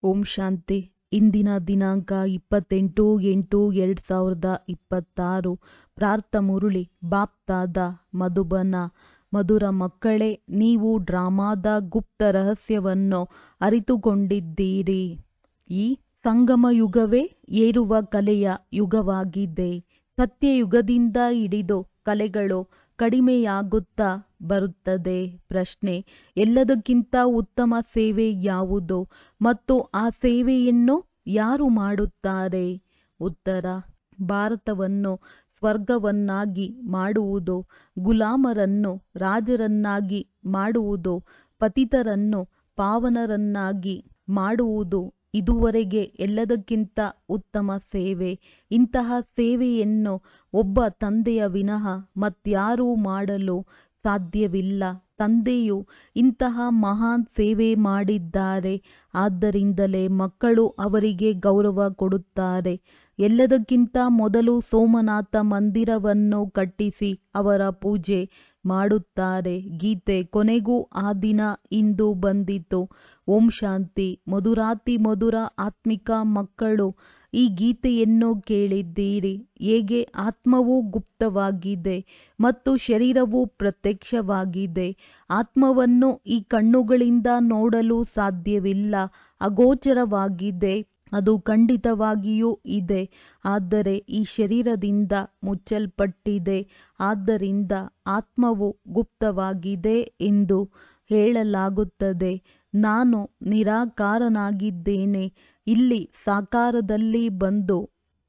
ಓಂ ಶಾಂತಿ ಇಂದಿನ ದಿನಾಂಕ ಇಪ್ಪತ್ತೆಂಟು ಎಂಟು ಎರಡು ಸಾವಿರದ ಇಪ್ಪತ್ತಾರು ಪ್ರಾರ್ಥ ಮುರುಳಿ ಬಾಪ್ತಾದ ಮಧುಬನ ಮಧುರ ಮಕ್ಕಳೇ ನೀವು ಡ್ರಾಮಾದ ಗುಪ್ತ ರಹಸ್ಯವನ್ನು ಅರಿತುಕೊಂಡಿದ್ದೀರಿ ಈ ಸಂಗಮ ಯುಗವೇ ಏರುವ ಕಲೆಯ ಯುಗವಾಗಿದೆ ಸತ್ಯಯುಗದಿಂದ ಹಿಡಿದು ಕಲೆಗಳು ಕಡಿಮೆಯಾಗುತ್ತಾ ಬರುತ್ತದೆ ಪ್ರಶ್ನೆ ಎಲ್ಲದಕ್ಕಿಂತ ಉತ್ತಮ ಸೇವೆ ಯಾವುದು ಮತ್ತು ಆ ಸೇವೆಯನ್ನು ಯಾರು ಮಾಡುತ್ತಾರೆ ಉತ್ತರ ಭಾರತವನ್ನು ಸ್ವರ್ಗವನ್ನಾಗಿ ಮಾಡುವುದು ಗುಲಾಮರನ್ನು ರಾಜರನ್ನಾಗಿ ಮಾಡುವುದು ಪತಿತರನ್ನು ಪಾವನರನ್ನಾಗಿ ಮಾಡುವುದು ಇದುವರೆಗೆ ಎಲ್ಲದಕ್ಕಿಂತ ಉತ್ತಮ ಸೇವೆ ಇಂತಹ ಸೇವೆಯನ್ನು ಒಬ್ಬ ತಂದೆಯ ವಿನಃ ಮತ್ಯಾರೂ ಮಾಡಲು ಸಾಧ್ಯವಿಲ್ಲ ತಂದೆಯು ಇಂತಹ ಮಹಾನ್ ಸೇವೆ ಮಾಡಿದ್ದಾರೆ ಆದ್ದರಿಂದಲೇ ಮಕ್ಕಳು ಅವರಿಗೆ ಗೌರವ ಕೊಡುತ್ತಾರೆ ಎಲ್ಲದಕ್ಕಿಂತ ಮೊದಲು ಸೋಮನಾಥ ಮಂದಿರವನ್ನು ಕಟ್ಟಿಸಿ ಅವರ ಪೂಜೆ ಮಾಡುತ್ತಾರೆ ಗೀತೆ ಕೊನೆಗೂ ಆ ದಿನ ಇಂದು ಬಂದಿತು ಓಂ ಶಾಂತಿ ಮಧುರಾತಿ ಮಧುರ ಆತ್ಮಿಕ ಮಕ್ಕಳು ಈ ಗೀತೆಯನ್ನು ಕೇಳಿದ್ದೀರಿ ಹೇಗೆ ಆತ್ಮವು ಗುಪ್ತವಾಗಿದೆ ಮತ್ತು ಶರೀರವು ಪ್ರತ್ಯಕ್ಷವಾಗಿದೆ ಆತ್ಮವನ್ನು ಈ ಕಣ್ಣುಗಳಿಂದ ನೋಡಲು ಸಾಧ್ಯವಿಲ್ಲ ಅಗೋಚರವಾಗಿದೆ ಅದು ಖಂಡಿತವಾಗಿಯೂ ಇದೆ ಆದರೆ ಈ ಶರೀರದಿಂದ ಮುಚ್ಚಲ್ಪಟ್ಟಿದೆ ಆದ್ದರಿಂದ ಆತ್ಮವು ಗುಪ್ತವಾಗಿದೆ ಎಂದು ಹೇಳಲಾಗುತ್ತದೆ ನಾನು ನಿರಾಕಾರನಾಗಿದ್ದೇನೆ ಇಲ್ಲಿ ಸಾಕಾರದಲ್ಲಿ ಬಂದು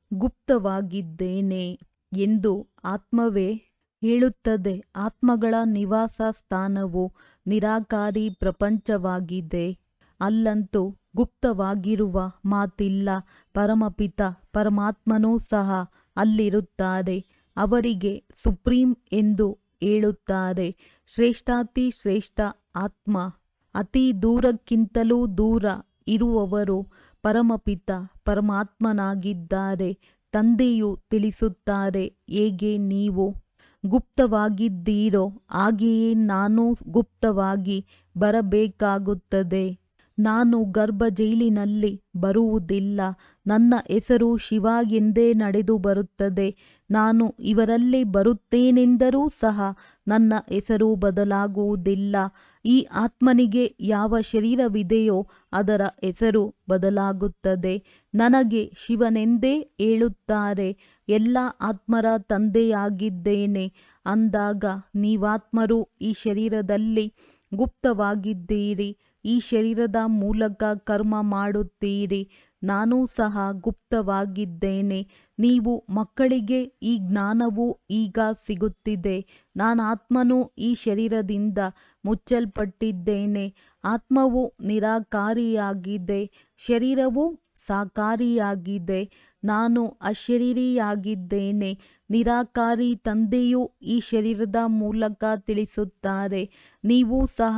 ಗುಪ್ತವಾಗಿದ್ದೇನೆ ಎಂದು ಆತ್ಮವೇ ಹೇಳುತ್ತದೆ ಆತ್ಮಗಳ ನಿವಾಸ ಸ್ಥಾನವು ನಿರಾಕಾರಿ ಪ್ರಪಂಚವಾಗಿದೆ ಅಲ್ಲಂತೂ ಗುಪ್ತವಾಗಿರುವ ಮಾತಿಲ್ಲ ಪರಮಪಿತ ಪರಮಾತ್ಮನೂ ಸಹ ಅಲ್ಲಿರುತ್ತಾರೆ ಅವರಿಗೆ ಸುಪ್ರೀಂ ಎಂದು ಹೇಳುತ್ತಾರೆ ಶ್ರೇಷ್ಠಾತಿ ಶ್ರೇಷ್ಠ ಆತ್ಮ ಅತಿ ದೂರಕ್ಕಿಂತಲೂ ದೂರ ಇರುವವರು ಪರಮಪಿತ ಪರಮಾತ್ಮನಾಗಿದ್ದಾರೆ ತಂದೆಯು ತಿಳಿಸುತ್ತಾರೆ ಹೇಗೆ ನೀವು ಗುಪ್ತವಾಗಿದ್ದೀರೋ ಹಾಗೆಯೇ ನಾನು ಗುಪ್ತವಾಗಿ ಬರಬೇಕಾಗುತ್ತದೆ ನಾನು ಗರ್ಭ ಜೈಲಿನಲ್ಲಿ ಬರುವುದಿಲ್ಲ ನನ್ನ ಹೆಸರು ಶಿವ ಎಂದೇ ನಡೆದು ಬರುತ್ತದೆ ನಾನು ಇವರಲ್ಲಿ ಬರುತ್ತೇನೆಂದರೂ ಸಹ ನನ್ನ ಹೆಸರು ಬದಲಾಗುವುದಿಲ್ಲ ಈ ಆತ್ಮನಿಗೆ ಯಾವ ಶರೀರವಿದೆಯೋ ಅದರ ಹೆಸರು ಬದಲಾಗುತ್ತದೆ ನನಗೆ ಶಿವನೆಂದೇ ಹೇಳುತ್ತಾರೆ ಎಲ್ಲ ಆತ್ಮರ ತಂದೆಯಾಗಿದ್ದೇನೆ ಅಂದಾಗ ನೀವಾತ್ಮರು ಈ ಶರೀರದಲ್ಲಿ ಗುಪ್ತವಾಗಿದ್ದೀರಿ ಈ ಶರೀರದ ಮೂಲಕ ಕರ್ಮ ಮಾಡುತ್ತೀರಿ ನಾನೂ ಸಹ ಗುಪ್ತವಾಗಿದ್ದೇನೆ ನೀವು ಮಕ್ಕಳಿಗೆ ಈ ಜ್ಞಾನವು ಈಗ ಸಿಗುತ್ತಿದೆ ನಾನಾತ್ಮನು ಈ ಶರೀರದಿಂದ ಮುಚ್ಚಲ್ಪಟ್ಟಿದ್ದೇನೆ ಆತ್ಮವು ನಿರಾಕಾರಿಯಾಗಿದೆ ಶರೀರವು ಸಾಕಾರಿಯಾಗಿದೆ ನಾನು ಅಶರೀರಿಯಾಗಿದ್ದೇನೆ ನಿರಾಕಾರಿ ತಂದೆಯು ಈ ಶರೀರದ ಮೂಲಕ ತಿಳಿಸುತ್ತಾರೆ ನೀವು ಸಹ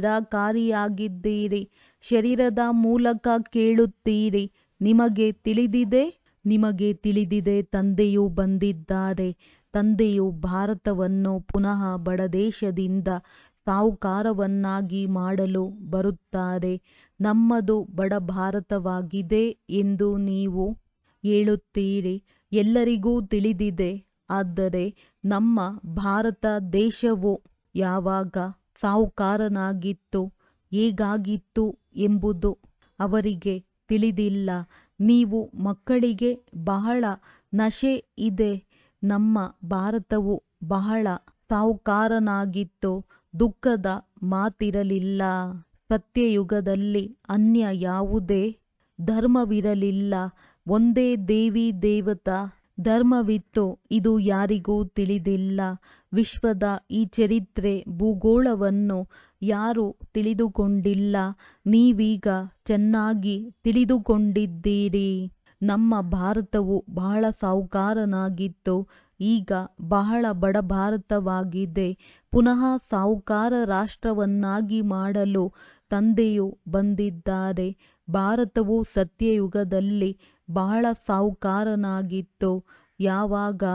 ನಿರಾಕಾರಿಯಾಗಿದ್ದೀರಿ ಶರೀರದ ಮೂಲಕ ಕೇಳುತ್ತೀರಿ ನಿಮಗೆ ತಿಳಿದಿದೆ ನಿಮಗೆ ತಿಳಿದಿದೆ ತಂದೆಯು ಬಂದಿದ್ದಾರೆ ತಂದೆಯು ಭಾರತವನ್ನು ಪುನಃ ಬಡದೇಶದಿಂದ ಸಾಹುಕಾರವನ್ನಾಗಿ ಮಾಡಲು ಬರುತ್ತಾರೆ ನಮ್ಮದು ಬಡ ಭಾರತವಾಗಿದೆ ಎಂದು ನೀವು ಹೇಳುತ್ತೀರಿ ಎಲ್ಲರಿಗೂ ತಿಳಿದಿದೆ ಆದರೆ ನಮ್ಮ ಭಾರತ ದೇಶವು ಯಾವಾಗ ಸಾಹುಕಾರನಾಗಿತ್ತು ಹೇಗಾಗಿತ್ತು ಎಂಬುದು ಅವರಿಗೆ ತಿಳಿದಿಲ್ಲ ನೀವು ಮಕ್ಕಳಿಗೆ ಬಹಳ ನಶೆ ಇದೆ ನಮ್ಮ ಭಾರತವು ಬಹಳ ಸಾಹುಕಾರನಾಗಿತ್ತು ದುಃಖದ ಮಾತಿರಲಿಲ್ಲ ಸತ್ಯಯುಗದಲ್ಲಿ ಅನ್ಯ ಯಾವುದೇ ಧರ್ಮವಿರಲಿಲ್ಲ ಒಂದೇ ದೇವಿ ದೇವತಾ ಧರ್ಮವಿತ್ತು ಇದು ಯಾರಿಗೂ ತಿಳಿದಿಲ್ಲ ವಿಶ್ವದ ಈ ಚರಿತ್ರೆ ಭೂಗೋಳವನ್ನು ಯಾರೂ ತಿಳಿದುಕೊಂಡಿಲ್ಲ ನೀವೀಗ ಚೆನ್ನಾಗಿ ತಿಳಿದುಕೊಂಡಿದ್ದೀರಿ ನಮ್ಮ ಭಾರತವು ಬಹಳ ಸಾಹುಕಾರನಾಗಿತ್ತು ಈಗ ಬಹಳ ಬಡ ಭಾರತವಾಗಿದೆ ಪುನಃ ಸಾಹುಕಾರ ರಾಷ್ಟ್ರವನ್ನಾಗಿ ಮಾಡಲು ತಂದೆಯು ಬಂದಿದ್ದಾರೆ ಭಾರತವು ಸತ್ಯಯುಗದಲ್ಲಿ ಬಹಳ ಸಾಹುಕಾರನಾಗಿತ್ತು ಯಾವಾಗ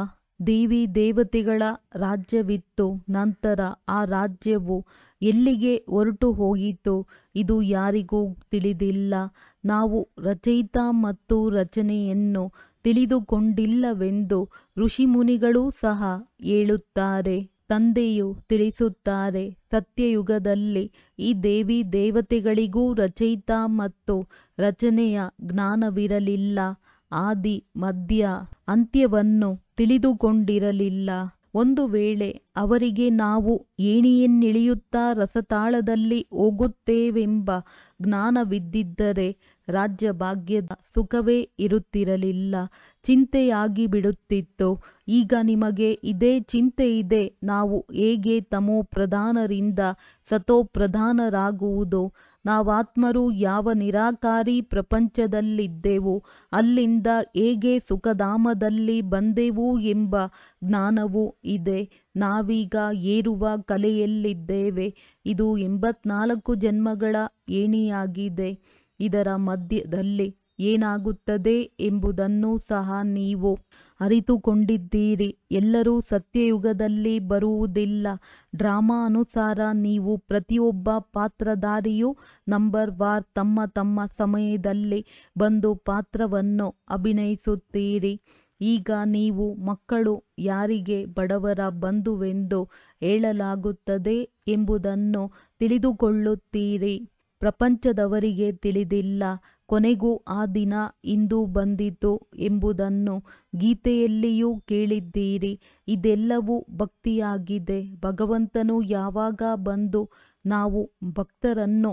ದೇವಿ ದೇವತೆಗಳ ರಾಜ್ಯವಿತ್ತು ನಂತರ ಆ ರಾಜ್ಯವು ಎಲ್ಲಿಗೆ ಹೊರಟು ಹೋಯಿತು ಇದು ಯಾರಿಗೂ ತಿಳಿದಿಲ್ಲ ನಾವು ರಚಯಿತ ಮತ್ತು ರಚನೆಯನ್ನು ತಿಳಿದುಕೊಂಡಿಲ್ಲವೆಂದು ಋಷಿಮುನಿಗಳೂ ಸಹ ಹೇಳುತ್ತಾರೆ ತಂದೆಯು ತಿಳಿಸುತ್ತಾರೆ ಸತ್ಯಯುಗದಲ್ಲಿ ಈ ದೇವಿ ದೇವತೆಗಳಿಗೂ ರಚಯಿತ ಮತ್ತು ರಚನೆಯ ಜ್ಞಾನವಿರಲಿಲ್ಲ ಆದಿ ಮಧ್ಯ ಅಂತ್ಯವನ್ನು ತಿಳಿದುಕೊಂಡಿರಲಿಲ್ಲ ಒಂದು ವೇಳೆ ಅವರಿಗೆ ನಾವು ಏಣಿಯನ್ನಿಳಿಯುತ್ತಾ ರಸತಾಳದಲ್ಲಿ ಹೋಗುತ್ತೇವೆಂಬ ಜ್ಞಾನವಿದ್ದಿದ್ದರೆ ರಾಜ್ಯಭಾಗ್ಯದ ಸುಖವೇ ಇರುತ್ತಿರಲಿಲ್ಲ ಚಿಂತೆಯಾಗಿ ಬಿಡುತ್ತಿತ್ತು ಈಗ ನಿಮಗೆ ಇದೇ ಚಿಂತೆಯಿದೆ ನಾವು ಹೇಗೆ ತಮೋ ಪ್ರಧಾನರಿಂದ ಸತೋ ಪ್ರಧಾನರಾಗುವುದು ನಾವಾತ್ಮರು ಯಾವ ನಿರಾಕಾರಿ ಪ್ರಪಂಚದಲ್ಲಿದ್ದೆವು ಅಲ್ಲಿಂದ ಹೇಗೆ ಸುಖಧಾಮದಲ್ಲಿ ಬಂದೆವು ಎಂಬ ಜ್ಞಾನವೂ ಇದೆ ನಾವೀಗ ಏರುವ ಕಲೆಯಲ್ಲಿದ್ದೇವೆ ಇದು ಎಂಬತ್ನಾಲ್ಕು ಜನ್ಮಗಳ ಏಣಿಯಾಗಿದೆ ಇದರ ಮಧ್ಯದಲ್ಲಿ ಏನಾಗುತ್ತದೆ ಎಂಬುದನ್ನು ಸಹ ನೀವು ಅರಿತುಕೊಂಡಿದ್ದೀರಿ ಎಲ್ಲರೂ ಸತ್ಯಯುಗದಲ್ಲಿ ಬರುವುದಿಲ್ಲ ಡ್ರಾಮಾ ಅನುಸಾರ ನೀವು ಪ್ರತಿಯೊಬ್ಬ ಪಾತ್ರಧಾರಿಯೂ ನಂಬರ್ ವಾರ್ ತಮ್ಮ ತಮ್ಮ ಸಮಯದಲ್ಲಿ ಬಂದು ಪಾತ್ರವನ್ನು ಅಭಿನಯಿಸುತ್ತೀರಿ ಈಗ ನೀವು ಮಕ್ಕಳು ಯಾರಿಗೆ ಬಡವರ ಬಂಧುವೆಂದು ಹೇಳಲಾಗುತ್ತದೆ ಎಂಬುದನ್ನು ತಿಳಿದುಕೊಳ್ಳುತ್ತೀರಿ ಪ್ರಪಂಚದವರಿಗೆ ತಿಳಿದಿಲ್ಲ ಕೊನೆಗೂ ಆ ದಿನ ಇಂದು ಬಂದಿತು ಎಂಬುದನ್ನು ಗೀತೆಯಲ್ಲಿಯೂ ಕೇಳಿದ್ದೀರಿ ಇದೆಲ್ಲವೂ ಭಕ್ತಿಯಾಗಿದೆ ಭಗವಂತನು ಯಾವಾಗ ಬಂದು ನಾವು ಭಕ್ತರನ್ನು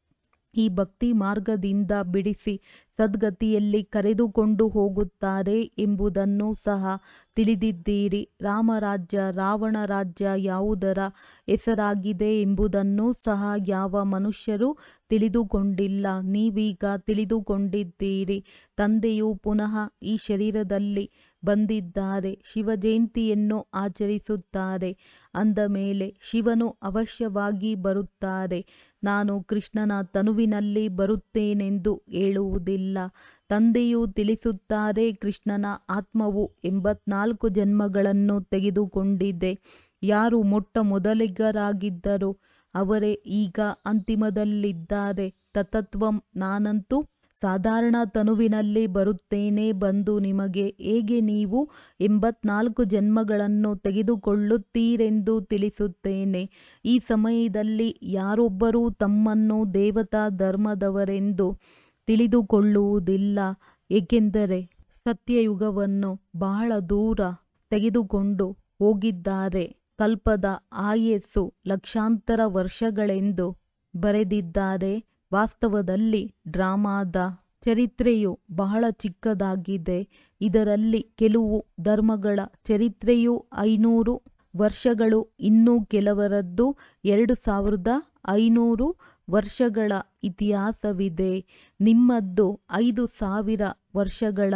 ಈ ಭಕ್ತಿ ಮಾರ್ಗದಿಂದ ಬಿಡಿಸಿ ಸದ್ಗತಿಯಲ್ಲಿ ಕರೆದುಕೊಂಡು ಹೋಗುತ್ತಾರೆ ಎಂಬುದನ್ನು ಸಹ ತಿಳಿದಿದ್ದೀರಿ ರಾಮರಾಜ್ಯ ರಾವಣ ರಾಜ್ಯ ಯಾವುದರ ಹೆಸರಾಗಿದೆ ಎಂಬುದನ್ನು ಸಹ ಯಾವ ಮನುಷ್ಯರೂ ತಿಳಿದುಕೊಂಡಿಲ್ಲ ನೀವೀಗ ತಿಳಿದುಕೊಂಡಿದ್ದೀರಿ ತಂದೆಯು ಪುನಃ ಈ ಶರೀರದಲ್ಲಿ ಬಂದಿದ್ದಾರೆ ಶಿವ ಜಯಂತಿಯನ್ನು ಆಚರಿಸುತ್ತಾರೆ ಅಂದ ಮೇಲೆ ಶಿವನು ಅವಶ್ಯವಾಗಿ ಬರುತ್ತಾರೆ ನಾನು ಕೃಷ್ಣನ ತನುವಿನಲ್ಲಿ ಬರುತ್ತೇನೆಂದು ಹೇಳುವುದಿಲ್ಲ ತಂದೆಯು ತಿಳಿಸುತ್ತಾರೆ ಕೃಷ್ಣನ ಆತ್ಮವು ಎಂಬತ್ನಾಲ್ಕು ಜನ್ಮಗಳನ್ನು ತೆಗೆದುಕೊಂಡಿದೆ ಯಾರು ಮೊಟ್ಟ ಮೊದಲಿಗರಾಗಿದ್ದರೋ ಅವರೇ ಈಗ ಅಂತಿಮದಲ್ಲಿದ್ದಾರೆ ತತತ್ವಂ ನಾನಂತೂ ಸಾಧಾರಣ ತನುವಿನಲ್ಲಿ ಬರುತ್ತೇನೆ ಬಂದು ನಿಮಗೆ ಹೇಗೆ ನೀವು ಎಂಬತ್ನಾಲ್ಕು ಜನ್ಮಗಳನ್ನು ತೆಗೆದುಕೊಳ್ಳುತ್ತೀರೆಂದು ತಿಳಿಸುತ್ತೇನೆ ಈ ಸಮಯದಲ್ಲಿ ಯಾರೊಬ್ಬರೂ ತಮ್ಮನ್ನು ದೇವತಾ ಧರ್ಮದವರೆಂದು ತಿಳಿದುಕೊಳ್ಳುವುದಿಲ್ಲ ಏಕೆಂದರೆ ಸತ್ಯಯುಗವನ್ನು ಬಹಳ ದೂರ ತೆಗೆದುಕೊಂಡು ಹೋಗಿದ್ದಾರೆ ಕಲ್ಪದ ಆಯಸ್ಸು ಲಕ್ಷಾಂತರ ವರ್ಷಗಳೆಂದು ಬರೆದಿದ್ದಾರೆ ವಾಸ್ತವದಲ್ಲಿ ಡ್ರಾಮಾದ ಚರಿತ್ರೆಯು ಬಹಳ ಚಿಕ್ಕದಾಗಿದೆ ಇದರಲ್ಲಿ ಕೆಲವು ಧರ್ಮಗಳ ಚರಿತ್ರೆಯು ಐನೂರು ವರ್ಷಗಳು ಇನ್ನು ಕೆಲವರದ್ದು ಎರಡು ಸಾವಿರದ ಐನೂರು ವರ್ಷಗಳ ಇತಿಹಾಸವಿದೆ ನಿಮ್ಮದು ಐದು ಸಾವಿರ ವರ್ಷಗಳ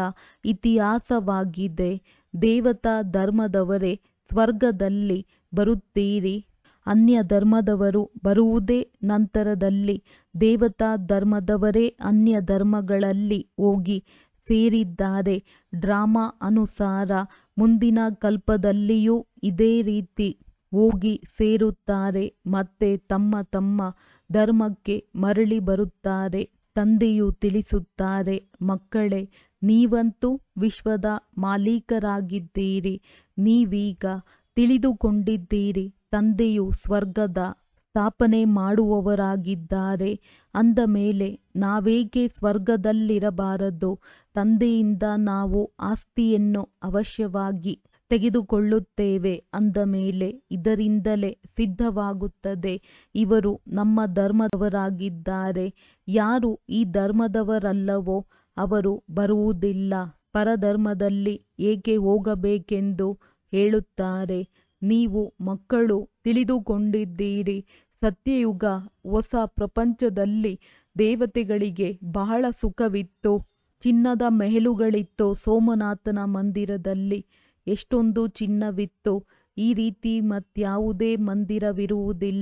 ಇತಿಹಾಸವಾಗಿದೆ ದೇವತಾ ಧರ್ಮದವರೇ ಸ್ವರ್ಗದಲ್ಲಿ ಬರುತ್ತೀರಿ ಅನ್ಯ ಧರ್ಮದವರು ಬರುವುದೇ ನಂತರದಲ್ಲಿ ದೇವತಾ ಧರ್ಮದವರೇ ಅನ್ಯ ಧರ್ಮಗಳಲ್ಲಿ ಹೋಗಿ ಸೇರಿದ್ದಾರೆ ಡ್ರಾಮಾ ಅನುಸಾರ ಮುಂದಿನ ಕಲ್ಪದಲ್ಲಿಯೂ ಇದೇ ರೀತಿ ಹೋಗಿ ಸೇರುತ್ತಾರೆ ಮತ್ತೆ ತಮ್ಮ ತಮ್ಮ ಧರ್ಮಕ್ಕೆ ಮರಳಿ ಬರುತ್ತಾರೆ ತಂದೆಯು ತಿಳಿಸುತ್ತಾರೆ ಮಕ್ಕಳೇ ನೀವಂತೂ ವಿಶ್ವದ ಮಾಲೀಕರಾಗಿದ್ದೀರಿ ನೀವೀಗ ತಿಳಿದುಕೊಂಡಿದ್ದೀರಿ ತಂದೆಯು ಸ್ವರ್ಗದ ಸ್ಥಾಪನೆ ಮಾಡುವವರಾಗಿದ್ದಾರೆ ಅಂದ ಮೇಲೆ ನಾವೇಕೆ ಸ್ವರ್ಗದಲ್ಲಿರಬಾರದು ತಂದೆಯಿಂದ ನಾವು ಆಸ್ತಿಯನ್ನು ಅವಶ್ಯವಾಗಿ ತೆಗೆದುಕೊಳ್ಳುತ್ತೇವೆ ಅಂದ ಮೇಲೆ ಇದರಿಂದಲೇ ಸಿದ್ಧವಾಗುತ್ತದೆ ಇವರು ನಮ್ಮ ಧರ್ಮದವರಾಗಿದ್ದಾರೆ ಯಾರು ಈ ಧರ್ಮದವರಲ್ಲವೋ ಅವರು ಬರುವುದಿಲ್ಲ ಪರಧರ್ಮದಲ್ಲಿ ಏಕೆ ಹೋಗಬೇಕೆಂದು ಹೇಳುತ್ತಾರೆ ನೀವು ಮಕ್ಕಳು ತಿಳಿದುಕೊಂಡಿದ್ದೀರಿ ಸತ್ಯಯುಗ ಹೊಸ ಪ್ರಪಂಚದಲ್ಲಿ ದೇವತೆಗಳಿಗೆ ಬಹಳ ಸುಖವಿತ್ತು ಚಿನ್ನದ ಮೆಹಲುಗಳಿತ್ತು ಸೋಮನಾಥನ ಮಂದಿರದಲ್ಲಿ ಎಷ್ಟೊಂದು ಚಿನ್ನವಿತ್ತು ಈ ರೀತಿ ಮತ್ಯಾವುದೇ ಮಂದಿರವಿರುವುದಿಲ್ಲ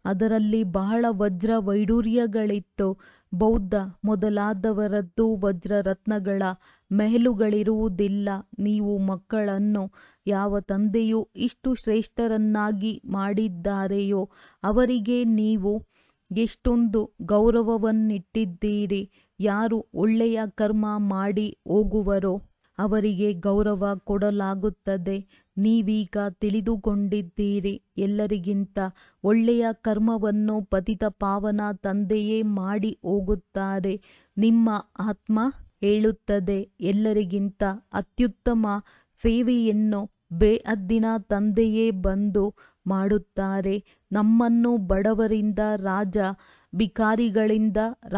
ಅದರಲ್ಲಿ ಬಹಳ ವಜ್ರ ವೈಡೂರ್ಯಗಳಿತ್ತು ಬೌದ್ಧ ಮೊದಲಾದವರದ್ದು ವಜ್ರ ರತ್ನಗಳ ಮೆಹಲುಗಳಿರುವುದಿಲ್ಲ ನೀವು ಮಕ್ಕಳನ್ನು ಯಾವ ತಂದೆಯು ಇಷ್ಟು ಶ್ರೇಷ್ಠರನ್ನಾಗಿ ಮಾಡಿದ್ದಾರೆಯೋ ಅವರಿಗೆ ನೀವು ಎಷ್ಟೊಂದು ಗೌರವವನ್ನಿಟ್ಟಿದ್ದೀರಿ ಯಾರು ಒಳ್ಳೆಯ ಕರ್ಮ ಮಾಡಿ ಹೋಗುವರೋ ಅವರಿಗೆ ಗೌರವ ಕೊಡಲಾಗುತ್ತದೆ ನೀವೀಗ ತಿಳಿದುಕೊಂಡಿದ್ದೀರಿ ಎಲ್ಲರಿಗಿಂತ ಒಳ್ಳೆಯ ಕರ್ಮವನ್ನು ಪತಿತ ಪಾವನ ತಂದೆಯೇ ಮಾಡಿ ಹೋಗುತ್ತಾರೆ ನಿಮ್ಮ ಆತ್ಮ ಹೇಳುತ್ತದೆ ಎಲ್ಲರಿಗಿಂತ ಅತ್ಯುತ್ತಮ ಸೇವೆಯನ್ನು ಬೇಅದ್ದಿನ ತಂದೆಯೇ ಬಂದು ಮಾಡುತ್ತಾರೆ ನಮ್ಮನ್ನು ಬಡವರಿಂದ ರಾಜ ಭಿಕಾರಿಗಳಿಂದ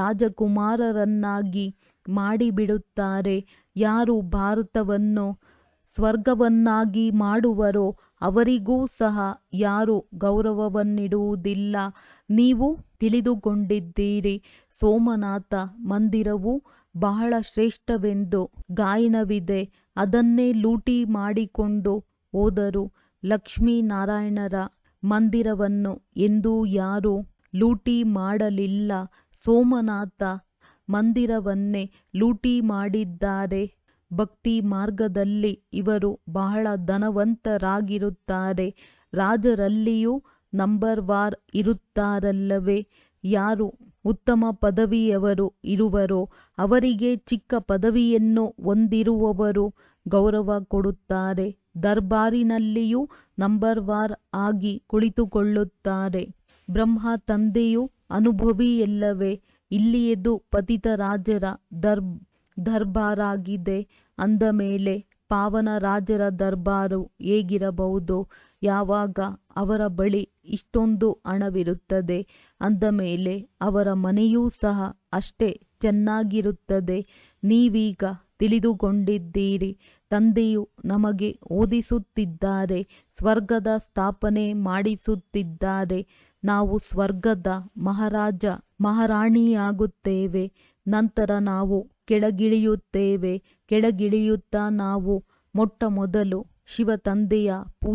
ರಾಜಕುಮಾರರನ್ನಾಗಿ ಮಾಡಿಬಿಡುತ್ತಾರೆ ಯಾರು ಭಾರತವನ್ನು ಸ್ವರ್ಗವನ್ನಾಗಿ ಮಾಡುವರೋ ಅವರಿಗೂ ಸಹ ಯಾರೂ ಗೌರವವನ್ನಿಡುವುದಿಲ್ಲ ನೀವು ತಿಳಿದುಕೊಂಡಿದ್ದೀರಿ ಸೋಮನಾಥ ಮಂದಿರವು ಬಹಳ ಶ್ರೇಷ್ಠವೆಂದು ಗಾಯನವಿದೆ ಅದನ್ನೇ ಲೂಟಿ ಮಾಡಿಕೊಂಡು ಹೋದರು ಲಕ್ಷ್ಮೀನಾರಾಯಣರ ಮಂದಿರವನ್ನು ಎಂದೂ ಯಾರೂ ಲೂಟಿ ಮಾಡಲಿಲ್ಲ ಸೋಮನಾಥ ಮಂದಿರವನ್ನೇ ಲೂಟಿ ಮಾಡಿದ್ದಾರೆ ಭಕ್ತಿ ಮಾರ್ಗದಲ್ಲಿ ಇವರು ಬಹಳ ಧನವಂತರಾಗಿರುತ್ತಾರೆ ರಾಜರಲ್ಲಿಯೂ ನಂಬರ್ ವಾರ್ ಇರುತ್ತಾರಲ್ಲವೇ ಯಾರು ಉತ್ತಮ ಪದವಿಯವರು ಇರುವರೋ ಅವರಿಗೆ ಚಿಕ್ಕ ಪದವಿಯನ್ನು ಹೊಂದಿರುವವರು ಗೌರವ ಕೊಡುತ್ತಾರೆ ದರ್ಬಾರಿನಲ್ಲಿಯೂ ನಂಬರ್ ವಾರ್ ಆಗಿ ಕುಳಿತುಕೊಳ್ಳುತ್ತಾರೆ ಬ್ರಹ್ಮ ತಂದೆಯು ಅನುಭವಿಯಲ್ಲವೇ ಇಲ್ಲಿಯದು ಪತಿತ ರಾಜರ ದರ್ ದರ್ಬಾರಾಗಿದೆ ಅಂದ ಮೇಲೆ ಪಾವನ ರಾಜರ ದರ್ಬಾರು ಹೇಗಿರಬಹುದು ಯಾವಾಗ ಅವರ ಬಳಿ ಇಷ್ಟೊಂದು ಹಣವಿರುತ್ತದೆ ಅಂದ ಮೇಲೆ ಅವರ ಮನೆಯೂ ಸಹ ಅಷ್ಟೇ ಚೆನ್ನಾಗಿರುತ್ತದೆ ನೀವೀಗ ತಿಳಿದುಕೊಂಡಿದ್ದೀರಿ ತಂದೆಯು ನಮಗೆ ಓದಿಸುತ್ತಿದ್ದಾರೆ ಸ್ವರ್ಗದ ಸ್ಥಾಪನೆ ಮಾಡಿಸುತ್ತಿದ್ದಾರೆ ನಾವು ಸ್ವರ್ಗದ ಮಹಾರಾಜ ಮಹಾರಾಣಿಯಾಗುತ್ತೇವೆ ನಂತರ ನಾವು ಕೆಳಗಿಳಿಯುತ್ತೇವೆ ಕೆಳಗಿಳಿಯುತ್ತಾ ನಾವು ಮೊಟ್ಟ ಮೊದಲು ಶಿವ ತಂದೆಯ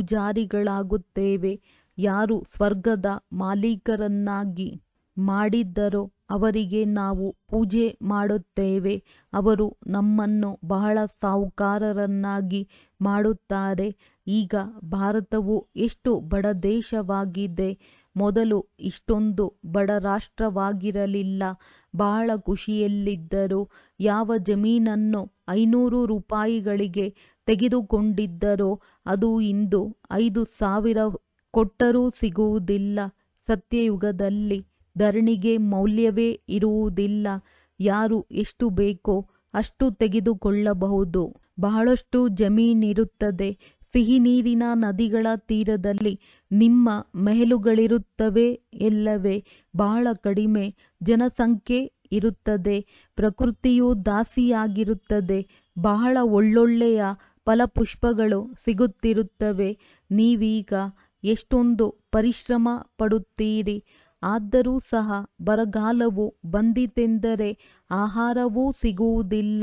ಪೂಜಾರಿಗಳಾಗುತ್ತೇವೆ ಯಾರು ಸ್ವರ್ಗದ ಮಾಲೀಕರನ್ನಾಗಿ ಮಾಡಿದ್ದರೋ ಅವರಿಗೆ ನಾವು ಪೂಜೆ ಮಾಡುತ್ತೇವೆ ಅವರು ನಮ್ಮನ್ನು ಬಹಳ ಸಾಹುಕಾರರನ್ನಾಗಿ ಮಾಡುತ್ತಾರೆ ಈಗ ಭಾರತವು ಎಷ್ಟು ಬಡ ದೇಶವಾಗಿದೆ ಮೊದಲು ಇಷ್ಟೊಂದು ಬಡ ರಾಷ್ಟ್ರವಾಗಿರಲಿಲ್ಲ ಬಹಳ ಖುಷಿಯಲ್ಲಿದ್ದರು ಯಾವ ಜಮೀನನ್ನು ಐನೂರು ರೂಪಾಯಿಗಳಿಗೆ ತೆಗೆದುಕೊಂಡಿದ್ದರೋ ಅದು ಇಂದು ಐದು ಸಾವಿರ ಕೊಟ್ಟರೂ ಸಿಗುವುದಿಲ್ಲ ಸತ್ಯಯುಗದಲ್ಲಿ ಧರಣಿಗೆ ಮೌಲ್ಯವೇ ಇರುವುದಿಲ್ಲ ಯಾರು ಎಷ್ಟು ಬೇಕೋ ಅಷ್ಟು ತೆಗೆದುಕೊಳ್ಳಬಹುದು ಬಹಳಷ್ಟು ಜಮೀನಿರುತ್ತದೆ ಸಿಹಿ ನೀರಿನ ನದಿಗಳ ತೀರದಲ್ಲಿ ನಿಮ್ಮ ಮೆಹಲುಗಳಿರುತ್ತವೆ ಎಲ್ಲವೇ ಬಹಳ ಕಡಿಮೆ ಜನಸಂಖ್ಯೆ ಇರುತ್ತದೆ ಪ್ರಕೃತಿಯು ದಾಸಿಯಾಗಿರುತ್ತದೆ ಬಹಳ ಒಳ್ಳೊಳ್ಳೆಯ ಫಲಪುಷ್ಪಗಳು ಸಿಗುತ್ತಿರುತ್ತವೆ ನೀವೀಗ ಎಷ್ಟೊಂದು ಪರಿಶ್ರಮ ಪಡುತ್ತೀರಿ ಆದರೂ ಸಹ ಬರಗಾಲವು ಬಂದಿತೆಂದರೆ ಆಹಾರವೂ ಸಿಗುವುದಿಲ್ಲ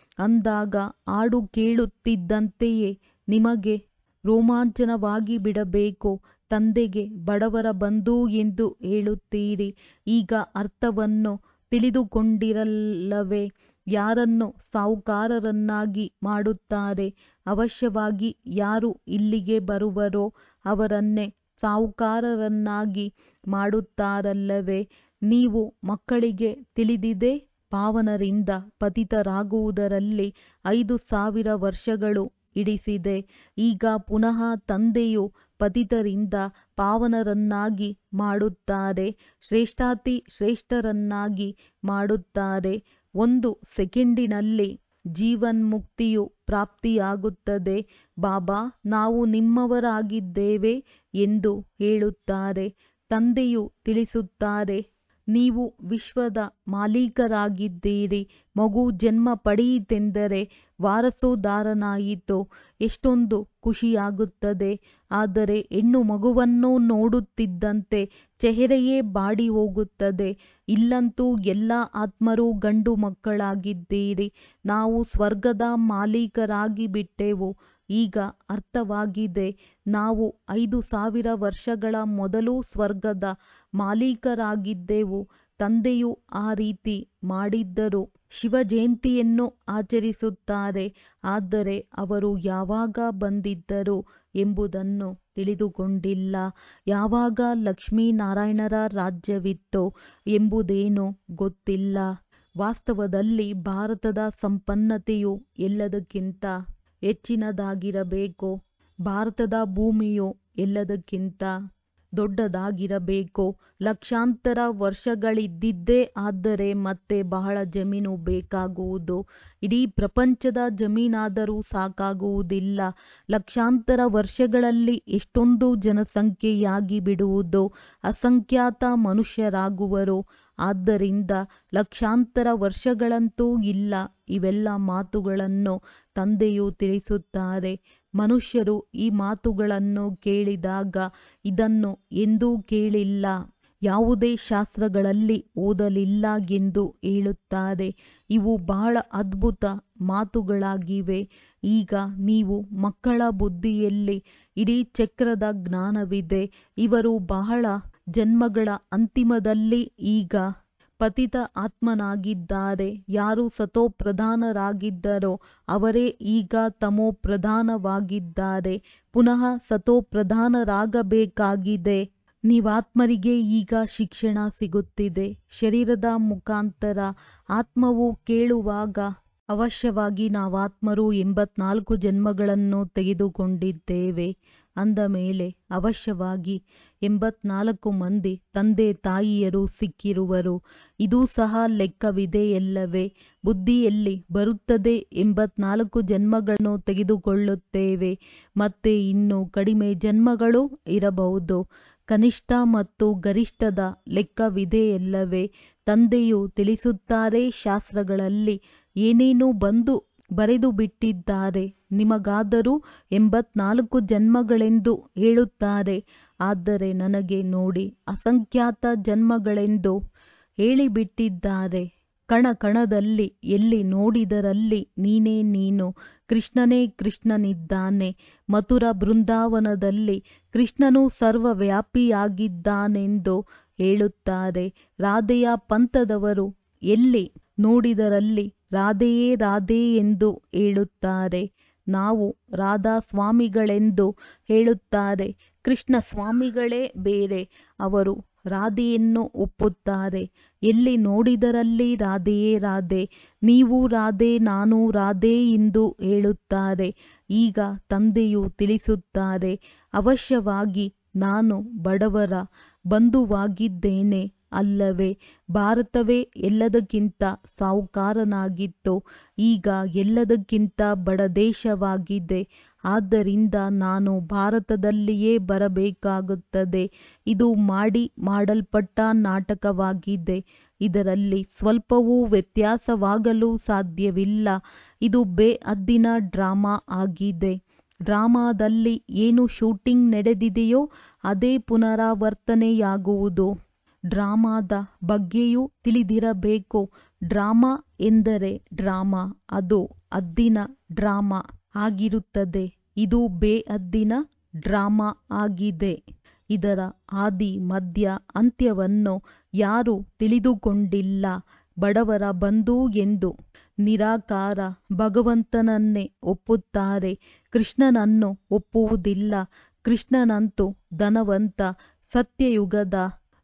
ಅಂದಾಗ ಹಾಡು ಕೇಳುತ್ತಿದ್ದಂತೆಯೇ ನಿಮಗೆ ರೋಮಾಂಚನವಾಗಿಬಿಡಬೇಕು ತಂದೆಗೆ ಬಡವರ ಬಂಧು ಎಂದು ಹೇಳುತ್ತೀರಿ ಈಗ ಅರ್ಥವನ್ನು ತಿಳಿದುಕೊಂಡಿರಲ್ಲವೇ ಯಾರನ್ನು ಸಾಹುಕಾರರನ್ನಾಗಿ ಮಾಡುತ್ತಾರೆ ಅವಶ್ಯವಾಗಿ ಯಾರು ಇಲ್ಲಿಗೆ ಬರುವರೋ ಅವರನ್ನೇ ಸಾಹುಕಾರರನ್ನಾಗಿ ಮಾಡುತ್ತಾರಲ್ಲವೇ ನೀವು ಮಕ್ಕಳಿಗೆ ತಿಳಿದಿದೆ ಪಾವನರಿಂದ ಪತಿತರಾಗುವುದರಲ್ಲಿ ಐದು ಸಾವಿರ ವರ್ಷಗಳು ಹಿಡಿಸಿದೆ ಈಗ ಪುನಃ ತಂದೆಯು ಪತಿತರಿಂದ ಪಾವನರನ್ನಾಗಿ ಮಾಡುತ್ತಾರೆ ಶ್ರೇಷ್ಠಾತಿ ಶ್ರೇಷ್ಠರನ್ನಾಗಿ ಮಾಡುತ್ತಾರೆ ಒಂದು ಸೆಕೆಂಡಿನಲ್ಲಿ ಜೀವನ್ಮುಕ್ತಿಯು ಪ್ರಾಪ್ತಿಯಾಗುತ್ತದೆ ಬಾಬಾ ನಾವು ನಿಮ್ಮವರಾಗಿದ್ದೇವೆ ಎಂದು ಹೇಳುತ್ತಾರೆ ತಂದೆಯು ತಿಳಿಸುತ್ತಾರೆ ನೀವು ವಿಶ್ವದ ಮಾಲೀಕರಾಗಿದ್ದೀರಿ ಮಗು ಜನ್ಮ ಪಡೆಯಿತೆಂದರೆ ವಾರಸುದಾರನಾಯಿತು ಎಷ್ಟೊಂದು ಖುಷಿಯಾಗುತ್ತದೆ ಆದರೆ ಹೆಣ್ಣು ಮಗುವನ್ನು ನೋಡುತ್ತಿದ್ದಂತೆ ಚೆಹರೆಯೇ ಬಾಡಿ ಹೋಗುತ್ತದೆ ಇಲ್ಲಂತೂ ಎಲ್ಲ ಆತ್ಮರೂ ಗಂಡು ಮಕ್ಕಳಾಗಿದ್ದೀರಿ ನಾವು ಸ್ವರ್ಗದ ಮಾಲೀಕರಾಗಿಬಿಟ್ಟೆವು ಈಗ ಅರ್ಥವಾಗಿದೆ ನಾವು ಐದು ಸಾವಿರ ವರ್ಷಗಳ ಮೊದಲು ಸ್ವರ್ಗದ ಮಾಲೀಕರಾಗಿದ್ದೆವು ತಂದೆಯು ಆ ರೀತಿ ಮಾಡಿದ್ದರು ಶಿವ ಜಯಂತಿಯನ್ನು ಆಚರಿಸುತ್ತಾರೆ ಆದರೆ ಅವರು ಯಾವಾಗ ಬಂದಿದ್ದರು ಎಂಬುದನ್ನು ತಿಳಿದುಕೊಂಡಿಲ್ಲ ಯಾವಾಗ ಲಕ್ಷ್ಮೀನಾರಾಯಣರ ರಾಜ್ಯವಿತ್ತೋ ಎಂಬುದೇನೂ ಗೊತ್ತಿಲ್ಲ ವಾಸ್ತವದಲ್ಲಿ ಭಾರತದ ಸಂಪನ್ನತೆಯು ಎಲ್ಲದಕ್ಕಿಂತ ಹೆಚ್ಚಿನದಾಗಿರಬೇಕು ಭಾರತದ ಭೂಮಿಯು ಎಲ್ಲದಕ್ಕಿಂತ ದೊಡ್ಡದಾಗಿರಬೇಕು ಲಕ್ಷಾಂತರ ವರ್ಷಗಳಿದ್ದಿದ್ದೇ ಆದರೆ ಮತ್ತೆ ಬಹಳ ಜಮೀನು ಬೇಕಾಗುವುದು ಇಡೀ ಪ್ರಪಂಚದ ಜಮೀನಾದರೂ ಸಾಕಾಗುವುದಿಲ್ಲ ಲಕ್ಷಾಂತರ ವರ್ಷಗಳಲ್ಲಿ ಎಷ್ಟೊಂದು ಜನಸಂಖ್ಯೆಯಾಗಿ ಬಿಡುವುದು ಅಸಂಖ್ಯಾತ ಮನುಷ್ಯರಾಗುವರು ಆದ್ದರಿಂದ ಲಕ್ಷಾಂತರ ವರ್ಷಗಳಂತೂ ಇಲ್ಲ ಇವೆಲ್ಲ ಮಾತುಗಳನ್ನು ತಂದೆಯು ತಿಳಿಸುತ್ತಾರೆ ಮನುಷ್ಯರು ಈ ಮಾತುಗಳನ್ನು ಕೇಳಿದಾಗ ಇದನ್ನು ಎಂದೂ ಕೇಳಿಲ್ಲ ಯಾವುದೇ ಶಾಸ್ತ್ರಗಳಲ್ಲಿ ಓದಲಿಲ್ಲ ಎಂದು ಹೇಳುತ್ತಾರೆ ಇವು ಬಹಳ ಅದ್ಭುತ ಮಾತುಗಳಾಗಿವೆ ಈಗ ನೀವು ಮಕ್ಕಳ ಬುದ್ಧಿಯಲ್ಲಿ ಇಡೀ ಚಕ್ರದ ಜ್ಞಾನವಿದೆ ಇವರು ಬಹಳ ಜನ್ಮಗಳ ಅಂತಿಮದಲ್ಲಿ ಈಗ ಪತಿತ ಆತ್ಮನಾಗಿದ್ದಾರೆ ಯಾರು ಸತೋಪ್ರಧಾನರಾಗಿದ್ದರೋ ಅವರೇ ಈಗ ತಮೋಪ್ರಧಾನವಾಗಿದ್ದಾರೆ ಪುನಃ ಸತೋಪ್ರಧಾನರಾಗಬೇಕಾಗಿದೆ ನೀವಾತ್ಮರಿಗೆ ಈಗ ಶಿಕ್ಷಣ ಸಿಗುತ್ತಿದೆ ಶರೀರದ ಮುಖಾಂತರ ಆತ್ಮವು ಕೇಳುವಾಗ ಅವಶ್ಯವಾಗಿ ನಾವಾತ್ಮರು ಎಂಬತ್ನಾಲ್ಕು ಜನ್ಮಗಳನ್ನು ತೆಗೆದುಕೊಂಡಿದ್ದೇವೆ ಅಂದ ಮೇಲೆ ಅವಶ್ಯವಾಗಿ ಎಂಬತ್ನಾಲ್ಕು ಮಂದಿ ತಂದೆ ತಾಯಿಯರು ಸಿಕ್ಕಿರುವರು ಇದೂ ಸಹ ಲೆಕ್ಕವಿದೆಯಲ್ಲವೇ ಬುದ್ಧಿಯಲ್ಲಿ ಬರುತ್ತದೆ ಎಂಬತ್ನಾಲ್ಕು ಜನ್ಮಗಳನ್ನು ತೆಗೆದುಕೊಳ್ಳುತ್ತೇವೆ ಮತ್ತೆ ಇನ್ನೂ ಕಡಿಮೆ ಜನ್ಮಗಳು ಇರಬಹುದು ಕನಿಷ್ಠ ಮತ್ತು ಗರಿಷ್ಠದ ಲೆಕ್ಕವಿದೆಯಲ್ಲವೇ ತಂದೆಯು ತಿಳಿಸುತ್ತಾರೆ ಶಾಸ್ತ್ರಗಳಲ್ಲಿ ಏನೇನು ಬಂದು ಬರೆದು ಬಿಟ್ಟಿದ್ದಾರೆ ನಿಮಗಾದರೂ ಎಂಬತ್ನಾಲ್ಕು ಜನ್ಮಗಳೆಂದು ಹೇಳುತ್ತಾರೆ ಆದರೆ ನನಗೆ ನೋಡಿ ಅಸಂಖ್ಯಾತ ಜನ್ಮಗಳೆಂದು ಹೇಳಿಬಿಟ್ಟಿದ್ದಾರೆ ಕಣ ಕಣದಲ್ಲಿ ಎಲ್ಲಿ ನೋಡಿದರಲ್ಲಿ ನೀನೇ ನೀನು ಕೃಷ್ಣನೇ ಕೃಷ್ಣನಿದ್ದಾನೆ ಮಥುರ ಬೃಂದಾವನದಲ್ಲಿ ಕೃಷ್ಣನು ಸರ್ವವ್ಯಾಪಿಯಾಗಿದ್ದಾನೆಂದು ಹೇಳುತ್ತಾರೆ ರಾಧೆಯ ಪಂಥದವರು ಎಲ್ಲಿ ನೋಡಿದರಲ್ಲಿ ರಾಧೆಯೇ ರಾಧೆ ಎಂದು ಹೇಳುತ್ತಾರೆ ನಾವು ರಾಧಾ ಸ್ವಾಮಿಗಳೆಂದು ಹೇಳುತ್ತಾರೆ ಕೃಷ್ಣ ಸ್ವಾಮಿಗಳೇ ಬೇರೆ ಅವರು ರಾಧೆಯನ್ನು ಒಪ್ಪುತ್ತಾರೆ ಎಲ್ಲಿ ನೋಡಿದರಲ್ಲಿ ರಾಧೆಯೇ ರಾಧೆ ನೀವು ರಾಧೆ ನಾನು ರಾಧೆ ಎಂದು ಹೇಳುತ್ತಾರೆ ಈಗ ತಂದೆಯು ತಿಳಿಸುತ್ತಾರೆ ಅವಶ್ಯವಾಗಿ ನಾನು ಬಡವರ ಬಂಧುವಾಗಿದ್ದೇನೆ ಅಲ್ಲವೇ ಭಾರತವೇ ಎಲ್ಲದಕ್ಕಿಂತ ಸಾಹುಕಾರನಾಗಿತ್ತು ಈಗ ಎಲ್ಲದಕ್ಕಿಂತ ಬಡ ದೇಶವಾಗಿದೆ ಆದ್ದರಿಂದ ನಾನು ಭಾರತದಲ್ಲಿಯೇ ಬರಬೇಕಾಗುತ್ತದೆ ಇದು ಮಾಡಿ ಮಾಡಲ್ಪಟ್ಟ ನಾಟಕವಾಗಿದೆ ಇದರಲ್ಲಿ ಸ್ವಲ್ಪವೂ ವ್ಯತ್ಯಾಸವಾಗಲು ಸಾಧ್ಯವಿಲ್ಲ ಇದು ಬೇಹದ್ದಿನ ಡ್ರಾಮಾ ಆಗಿದೆ ಡ್ರಾಮಾದಲ್ಲಿ ಏನು ಶೂಟಿಂಗ್ ನಡೆದಿದೆಯೋ ಅದೇ ಪುನರಾವರ್ತನೆಯಾಗುವುದು ಡ್ರಾಮಾದ ಬಗ್ಗೆಯೂ ತಿಳಿದಿರಬೇಕು ಡ್ರಾಮಾ ಎಂದರೆ ಡ್ರಾಮಾ ಅದು ಹದ್ದಿನ ಡ್ರಾಮಾ ಆಗಿರುತ್ತದೆ ಇದು ಬೇಹದ್ದಿನ ಡ್ರಾಮಾ ಆಗಿದೆ ಇದರ ಆದಿ ಮಧ್ಯ ಅಂತ್ಯವನ್ನು ಯಾರೂ ತಿಳಿದುಕೊಂಡಿಲ್ಲ ಬಡವರ ಬಂಧು ಎಂದು ನಿರಾಕಾರ ಭಗವಂತನನ್ನೇ ಒಪ್ಪುತ್ತಾರೆ ಕೃಷ್ಣನನ್ನು ಒಪ್ಪುವುದಿಲ್ಲ ಕೃಷ್ಣನಂತೂ ಧನವಂತ ಸತ್ಯಯುಗದ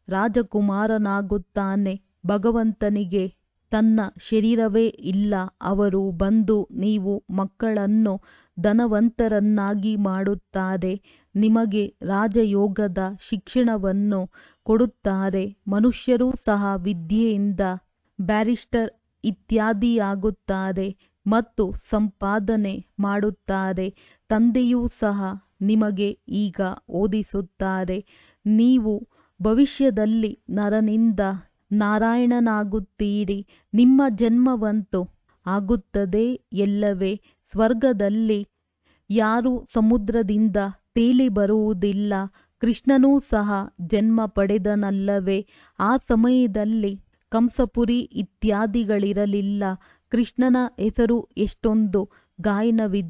ರಾಜಕುಮಾರನಾಗುತ್ತಾನೆ ಭಗವಂತನಿಗೆ ತನ್ನ ಶರೀರವೇ ಇಲ್ಲ ಅವರು ಬಂದು ನೀವು ಮಕ್ಕಳನ್ನು ಧನವಂತರನ್ನಾಗಿ ಮಾಡುತ್ತಾರೆ ನಿಮಗೆ ರಾಜಯೋಗದ ಶಿಕ್ಷಣವನ್ನು ಕೊಡುತ್ತಾರೆ ಮನುಷ್ಯರೂ ಸಹ ವಿದ್ಯೆಯಿಂದ ಬ್ಯಾರಿಸ್ಟರ್ ಇತ್ಯಾದಿಯಾಗುತ್ತಾರೆ ಮತ್ತು ಸಂಪಾದನೆ ಮಾಡುತ್ತಾರೆ ತಂದೆಯೂ ಸಹ ನಿಮಗೆ ಈಗ ಓದಿಸುತ್ತಾರೆ ನೀವು ಭವಿಷ್ಯದಲ್ಲಿ ನರನಿಂದ ನಾರಾಯಣನಾಗುತ್ತೀರಿ ನಿಮ್ಮ ಜನ್ಮವಂತೂ ಆಗುತ್ತದೆ ಎಲ್ಲವೇ ಸ್ವರ್ಗದಲ್ಲಿ ಯಾರೂ ಸಮುದ್ರದಿಂದ ತೇಲಿ ಬರುವುದಿಲ್ಲ ಕೃಷ್ಣನೂ ಸಹ ಜನ್ಮ ಪಡೆದನಲ್ಲವೇ ಆ ಸಮಯದಲ್ಲಿ ಕಂಸಪುರಿ ಇತ್ಯಾದಿಗಳಿರಲಿಲ್ಲ ಕೃಷ್ಣನ ಹೆಸರು ಎಷ್ಟೊಂದು ಗಾಯನವಿದೆ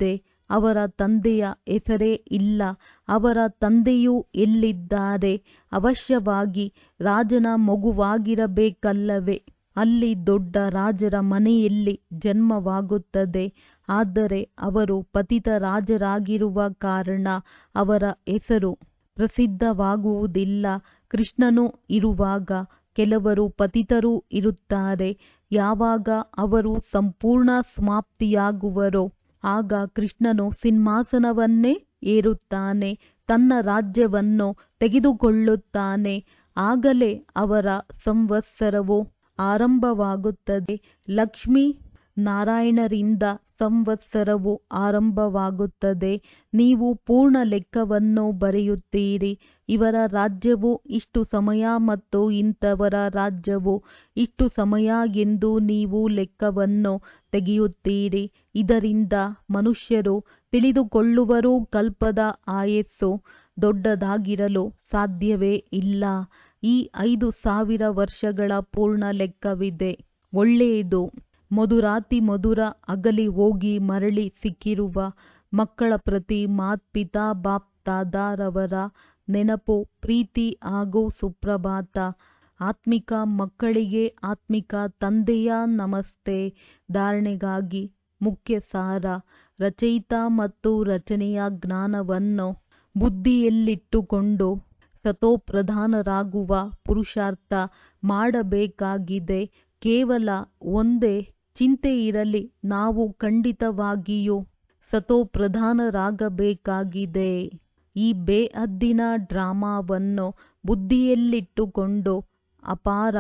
ಅವರ ತಂದೆಯ ಹೆಸರೇ ಇಲ್ಲ ಅವರ ತಂದೆಯೂ ಎಲ್ಲಿದ್ದಾರೆ ಅವಶ್ಯವಾಗಿ ರಾಜನ ಮಗುವಾಗಿರಬೇಕಲ್ಲವೇ ಅಲ್ಲಿ ದೊಡ್ಡ ರಾಜರ ಮನೆಯಲ್ಲಿ ಜನ್ಮವಾಗುತ್ತದೆ ಆದರೆ ಅವರು ಪತಿತ ರಾಜರಾಗಿರುವ ಕಾರಣ ಅವರ ಹೆಸರು ಪ್ರಸಿದ್ಧವಾಗುವುದಿಲ್ಲ ಕೃಷ್ಣನು ಇರುವಾಗ ಕೆಲವರು ಪತಿತರೂ ಇರುತ್ತಾರೆ ಯಾವಾಗ ಅವರು ಸಂಪೂರ್ಣ ಸಮಾಪ್ತಿಯಾಗುವರೋ ಆಗ ಕೃಷ್ಣನು ಸಿಂಹಾಸನವನ್ನೇ ಏರುತ್ತಾನೆ ತನ್ನ ರಾಜ್ಯವನ್ನು ತೆಗೆದುಕೊಳ್ಳುತ್ತಾನೆ ಆಗಲೇ ಅವರ ಸಂವತ್ಸರವು ಆರಂಭವಾಗುತ್ತದೆ ಲಕ್ಷ್ಮೀ ನಾರಾಯಣರಿಂದ ಸಂವತ್ಸರವು ಆರಂಭವಾಗುತ್ತದೆ ನೀವು ಪೂರ್ಣ ಲೆಕ್ಕವನ್ನು ಬರೆಯುತ್ತೀರಿ ಇವರ ರಾಜ್ಯವು ಇಷ್ಟು ಸಮಯ ಮತ್ತು ಇಂಥವರ ರಾಜ್ಯವು ಇಷ್ಟು ಸಮಯ ಎಂದು ನೀವು ಲೆಕ್ಕವನ್ನು ತೆಗೆಯುತ್ತೀರಿ ಇದರಿಂದ ಮನುಷ್ಯರು ತಿಳಿದುಕೊಳ್ಳುವರು ಕಲ್ಪದ ಆಯಸ್ಸು ದೊಡ್ಡದಾಗಿರಲು ಸಾಧ್ಯವೇ ಇಲ್ಲ ಈ ಐದು ಸಾವಿರ ವರ್ಷಗಳ ಪೂರ್ಣ ಲೆಕ್ಕವಿದೆ ಒಳ್ಳೆಯದು ಮಧುರಾತಿ ಮಧುರ ಅಗಲಿ ಹೋಗಿ ಮರಳಿ ಸಿಕ್ಕಿರುವ ಮಕ್ಕಳ ಪ್ರತಿ ಮಾತ್ಪಿತಾ ಬಾಪ್ ತಾದಾರವರ ನೆನಪು ಪ್ರೀತಿ ಹಾಗೂ ಸುಪ್ರಭಾತ ಆತ್ಮಿಕ ಮಕ್ಕಳಿಗೆ ಆತ್ಮಿಕ ತಂದೆಯ ನಮಸ್ತೆ ಧಾರಣೆಗಾಗಿ ಮುಖ್ಯ ಸಾರ ರಚಯಿತ ಮತ್ತು ರಚನೆಯ ಜ್ಞಾನವನ್ನು ಬುದ್ಧಿಯಲ್ಲಿಟ್ಟುಕೊಂಡು ಸತೋಪ್ರಧಾನರಾಗುವ ಪುರುಷಾರ್ಥ ಮಾಡಬೇಕಾಗಿದೆ ಕೇವಲ ಒಂದೇ ಚಿಂತೆ ಇರಲಿ ನಾವು ಖಂಡಿತವಾಗಿಯೂ ಸತೋಪ್ರಧಾನರಾಗಬೇಕಾಗಿದೆ ಈ ಬೇಹದ್ದಿನ ಡ್ರಾಮಾವನ್ನು ಬುದ್ಧಿಯಲ್ಲಿಟ್ಟುಕೊಂಡು ಅಪಾರ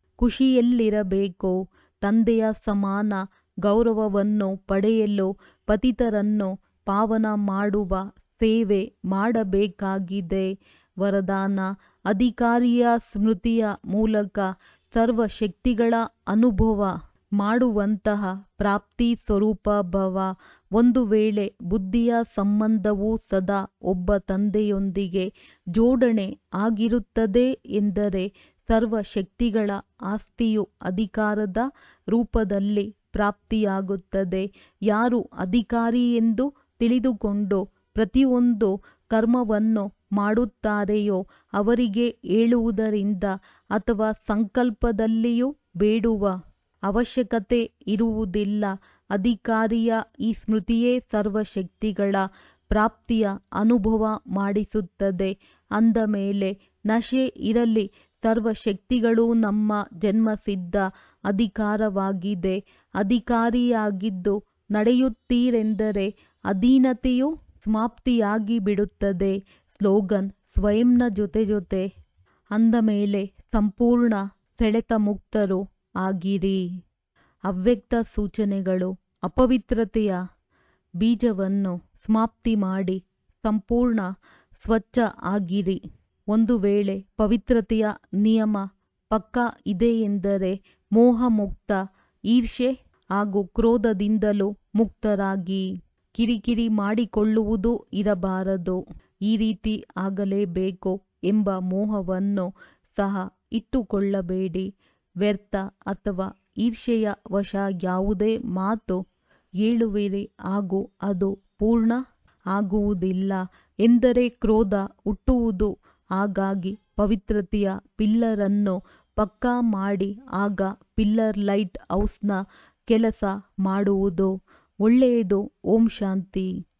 ಖುಷಿಯಲ್ಲಿರಬೇಕು ತಂದೆಯ ಸಮಾನ ಗೌರವವನ್ನು ಪಡೆಯಲು ಪತಿತರನ್ನು ಪಾವನ ಮಾಡುವ ಸೇವೆ ಮಾಡಬೇಕಾಗಿದೆ ವರದಾನ ಅಧಿಕಾರಿಯ ಸ್ಮೃತಿಯ ಮೂಲಕ ಸರ್ವ ಶಕ್ತಿಗಳ ಅನುಭವ ಮಾಡುವಂತಹ ಪ್ರಾಪ್ತಿ ಸ್ವರೂಪ ಭವ ಒಂದು ವೇಳೆ ಬುದ್ಧಿಯ ಸಂಬಂಧವು ಸದಾ ಒಬ್ಬ ತಂದೆಯೊಂದಿಗೆ ಜೋಡಣೆ ಆಗಿರುತ್ತದೆ ಎಂದರೆ ಸರ್ವ ಶಕ್ತಿಗಳ ಆಸ್ತಿಯು ಅಧಿಕಾರದ ರೂಪದಲ್ಲಿ ಪ್ರಾಪ್ತಿಯಾಗುತ್ತದೆ ಯಾರು ಅಧಿಕಾರಿ ಎಂದು ತಿಳಿದುಕೊಂಡು ಪ್ರತಿಯೊಂದು ಕರ್ಮವನ್ನು ಮಾಡುತ್ತಾರೆಯೋ ಅವರಿಗೆ ಹೇಳುವುದರಿಂದ ಅಥವಾ ಸಂಕಲ್ಪದಲ್ಲಿಯೂ ಬೇಡುವ ಅವಶ್ಯಕತೆ ಇರುವುದಿಲ್ಲ ಅಧಿಕಾರಿಯ ಈ ಸ್ಮೃತಿಯೇ ಸರ್ವಶಕ್ತಿಗಳ ಪ್ರಾಪ್ತಿಯ ಅನುಭವ ಮಾಡಿಸುತ್ತದೆ ಅಂದ ಮೇಲೆ ನಶೆ ಇರಲಿ ಸರ್ವಶಕ್ತಿಗಳು ನಮ್ಮ ಜನ್ಮಸಿದ್ಧ ಅಧಿಕಾರವಾಗಿದೆ ಅಧಿಕಾರಿಯಾಗಿದ್ದು ನಡೆಯುತ್ತೀರೆಂದರೆ ಅಧೀನತೆಯು ಸಮಾಪ್ತಿಯಾಗಿ ಬಿಡುತ್ತದೆ ಸ್ಲೋಗನ್ ಸ್ವಯಂನ ಜೊತೆ ಜೊತೆ ಅಂದ ಮೇಲೆ ಸಂಪೂರ್ಣ ಸೆಳೆತ ಮುಕ್ತರು ಆಗಿರಿ ಅವ್ಯಕ್ತ ಸೂಚನೆಗಳು ಅಪವಿತ್ರತೆಯ ಬೀಜವನ್ನು ಸಮಾಪ್ತಿ ಮಾಡಿ ಸಂಪೂರ್ಣ ಸ್ವಚ್ಛ ಆಗಿರಿ ಒಂದು ವೇಳೆ ಪವಿತ್ರತೆಯ ನಿಯಮ ಪಕ್ಕಾ ಇದೆಯೆಂದರೆ ಮೋಹ ಮುಕ್ತ ಈರ್ಷೆ ಹಾಗೂ ಕ್ರೋಧದಿಂದಲೂ ಮುಕ್ತರಾಗಿ ಕಿರಿಕಿರಿ ಮಾಡಿಕೊಳ್ಳುವುದು ಇರಬಾರದು ಈ ರೀತಿ ಆಗಲೇಬೇಕು ಎಂಬ ಮೋಹವನ್ನು ಸಹ ಇಟ್ಟುಕೊಳ್ಳಬೇಡಿ ವ್ಯರ್ಥ ಅಥವಾ ಈರ್ಷೆಯ ವಶ ಯಾವುದೇ ಮಾತು ಹೇಳುವಿರಿ ಹಾಗೂ ಅದು ಪೂರ್ಣ ಆಗುವುದಿಲ್ಲ ಎಂದರೆ ಕ್ರೋಧ ಹುಟ್ಟುವುದು ಹಾಗಾಗಿ ಪವಿತ್ರತೆಯ ಪಿಲ್ಲರ್ ಅನ್ನು ಪಕ್ಕಾ ಮಾಡಿ ಆಗ ಪಿಲ್ಲರ್ ಲೈಟ್ ಹೌಸ್ನ ಕೆಲಸ ಮಾಡುವುದು ಒಳ್ಳೆಯದು ಓಂ ಶಾಂತಿ